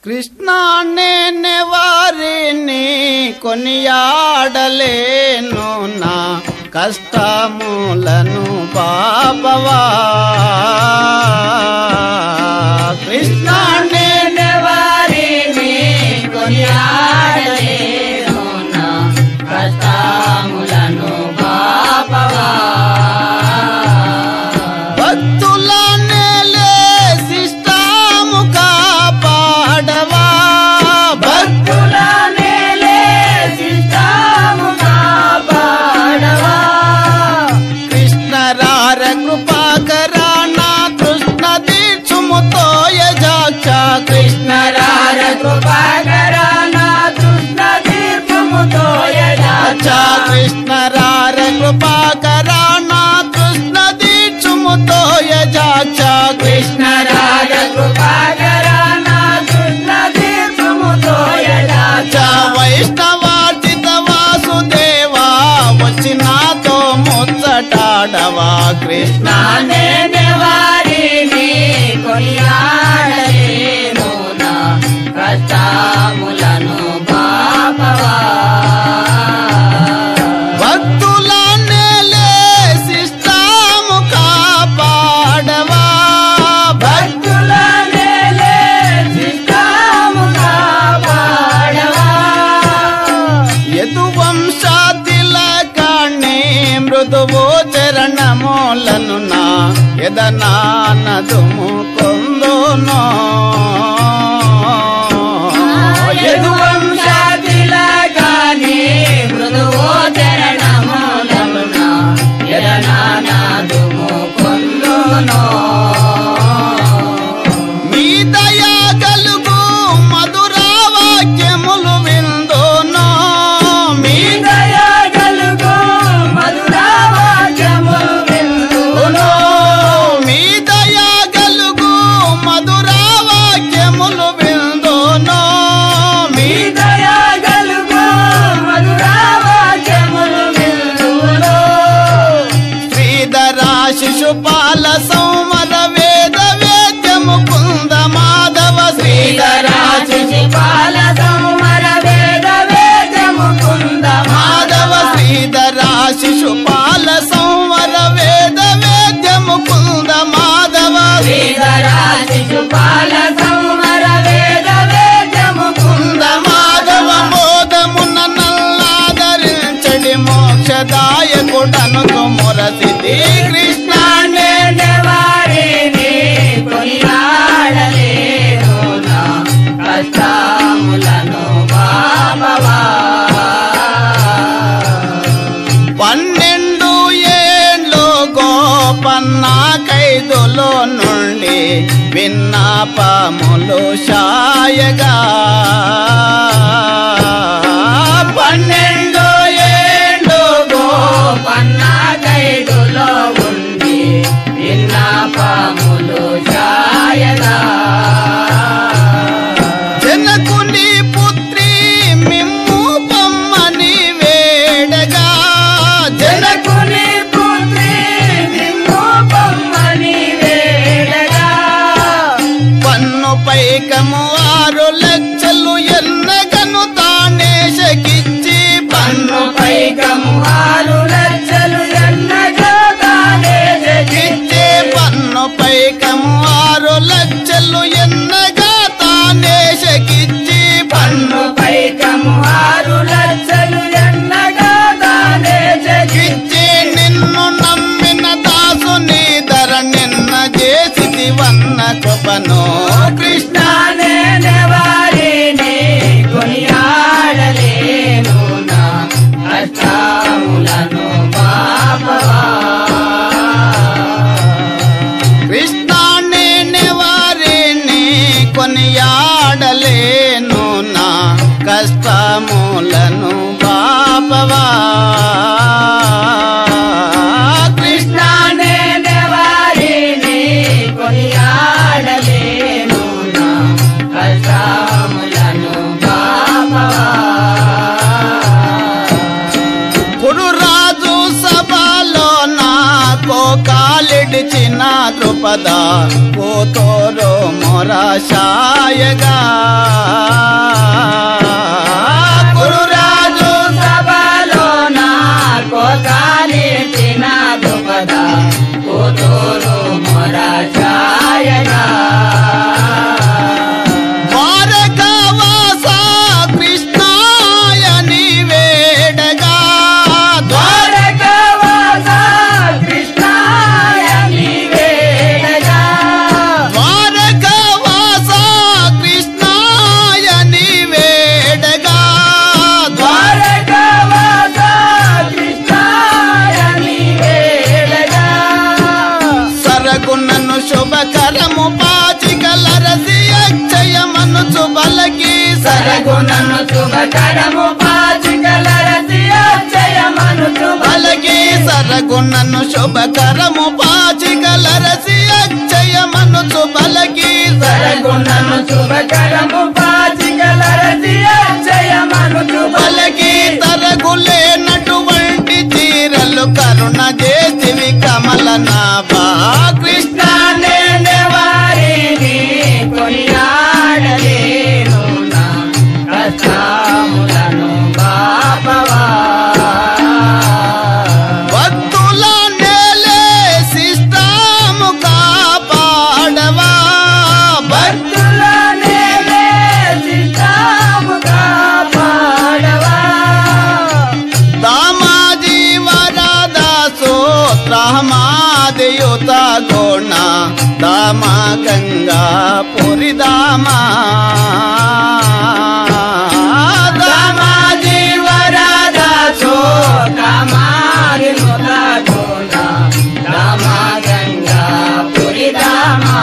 కృష్ణ నేనే వారిని కొనియాడలేను నా కష్టములను పాపవా కృష్ణ నేనే వారిని కొనియాడలేను నా కష్టములను పాపవా భక్తుల నేలే శిష్టాము కాపాడవా భక్తుల మేలే శిష్టాము కాపాడవా కృష్ణ రార కృపాకర నా కృష్ణ దీక్షుముతో యజాక్ష కృష్ణ నరార కృపాకర నా కృష్ణ దీర్ఘముతో అచ్చ కృష్ణ రార కృపాకర నా కృష్ణ దీక్షుముతో యజాక్ష కృష్ణ నరార కృపాకర నా కృష్ణ దీర్ఘముతో అచ్చ వైష్ణవార్జిత వాసుదేవా వచ్చి నాతో ముచ్చటాడవా కృష్ణ నానే వారిని కొనియాడలేను నా కష్టములను పాపవా భక్తుల నేలే శిష్టాము కాపాడవా భక్తు భక్తుల నేలే శిష్టాము కాపాడవా యదువంశాతిల కాణి మృదువు చరణములను నా ఎదనానదుము కొందునో యదువంశాదిల గాని మృదువో చరణములమున ఎడనానాదుము పొందునో మీ దయా గలుగు మధుర వాక్యములు విందునో మీ దయా గలుగు మధురావాక్యము విందునో మీ దయా గలుగు మధుర వాక్యములు విందునో మీ దయా గలుగు మధురావాక్యములు విందునో శ్రీధరా శిశుపాల సంవర వేద వేద్యము కుంద మాధవ శ్రీధరా శిశుపాల సంవర వేద వేదము కుంద మాధవ శ్రీధరా శిశుపాల సంవర వేద వేద్యము కుంద మాధవ శ్రీధరా శిశుపాల సంవర వేద వేదము కుంద మాధవ మోదమున నల్లాదరించడి మోక్షదాయకుడను మురసిది కృష్ణ కృష్ణాండే వారిని కొనియాడలేను నా కష్టములను బాబవా పన్నెండు ఏండ్లు గోపన్న ఖైదులో నుండి విన్నాపములు షాయగా పన్నెండు ఏండ్లు గోపన్న కైదులో ఉండి విన్నాపములు ఛాయగా జనకుని పుత్రి మిమ్ము పమ్మని వేడగా జన జనకుని పుత్రి నిన్ను పొమ్మని వేడగా పన్ను పైకము ఆరు లక్షలు ఎన్నగను తానే శకిచ్చి పన్ను పన్ను పైకము ఆరు లక్షలు ఎన్నగా తానే ఇచ్చే పన్ను పైకము ఆరు లక్షలు ఎన్నగా తానే శకిచ్చి పన్ను పన్ను పైకము ఆరు లక్షలు ఎన్నగా తానే ఇచ్చి నిన్ను నమ్మిన దాసుని ధర నిన్న చేసి వన్న కృపను కృష్ణ కృష్ణానే వారిని కొనియాడలేను నా కష్టములను బాబవా కృష్ణ నేను వారిని కొనియాడలేను నా కష్టములను బాపవా కృష్ణ కృష్ణానే వారిని కొనియాడలేను నా కష్టములను బాబవా కురు రాజు సభలో నాకో కాలిడిచిన ద్రుపద కోతోరో మొరశాయగా సరగుణను శుభకరము పాచికల రసి అక్షయమను శుభ పలకి సరగుణను శుభకరము పాచికల రసి అక్షయమనుచు పలకి సరగుణను శుభకరము పాచికల రసి అక్షయమను శుభ పలకి తరగులేనటువంటి చీరలు కరుణ చేసివి కమల నాభా కృష్ణ కృష్ణానే వారిని కొనియాడలేను నా కష్టములను బాపవా భక్తుల నేలే శిష్టాము కాపాడవా భక్తు భక్తులనే శిష్టాముగా పాడవా దామాజీ వరదా సూత్రమాదియుత గుణ దామ గంగా పురి దామా రామాజీ వరదా సో రామారి ముద రామ గంగా పురి రామా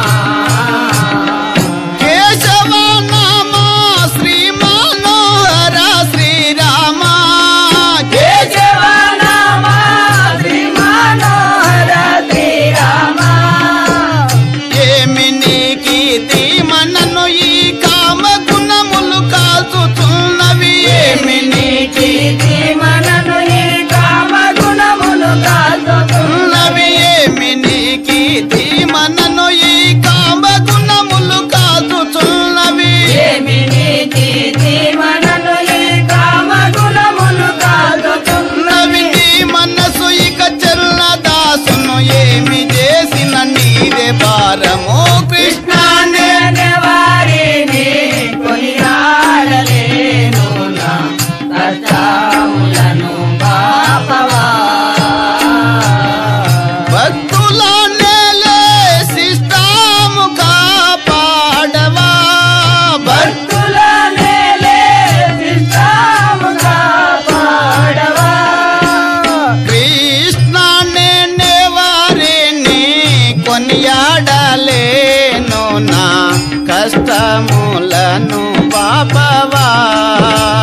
కేశవ నామ శ్రీ మనోహర శ్రీరామ కేశవ నామ శ్రీ మనోహర శ్రీరామ ఏమి నీకీతి మనను ఈ కామ గుణములు కాల్చుతున్నవి ఏమి నీకి మనను ఈ కామ గుణములు కాదుతున్న ఉన్నవి ఏమి నీకీతి మనను ఈ కామ గుణములు కాల్చుతున్నవి ఏమి నీకి మనను ఈ కామ గుణములు కాదుతున్న ఉన్నవి నీ మనసు ఇక చెల్ల దాసును ఏమి చేసిన నీదే భారము కృష్ణ కృష్ణానే వారిని కొనియాడలేను నా కష్టాములను పాపవా భక్తుల నేలే శిష్టాము కాపాడవా భక్తు భక్తులనేలే శిష్టాముగా పాడవా కృష్ణ నేనే వారిని కొనియాడలేను నా కష్టములను పాపవా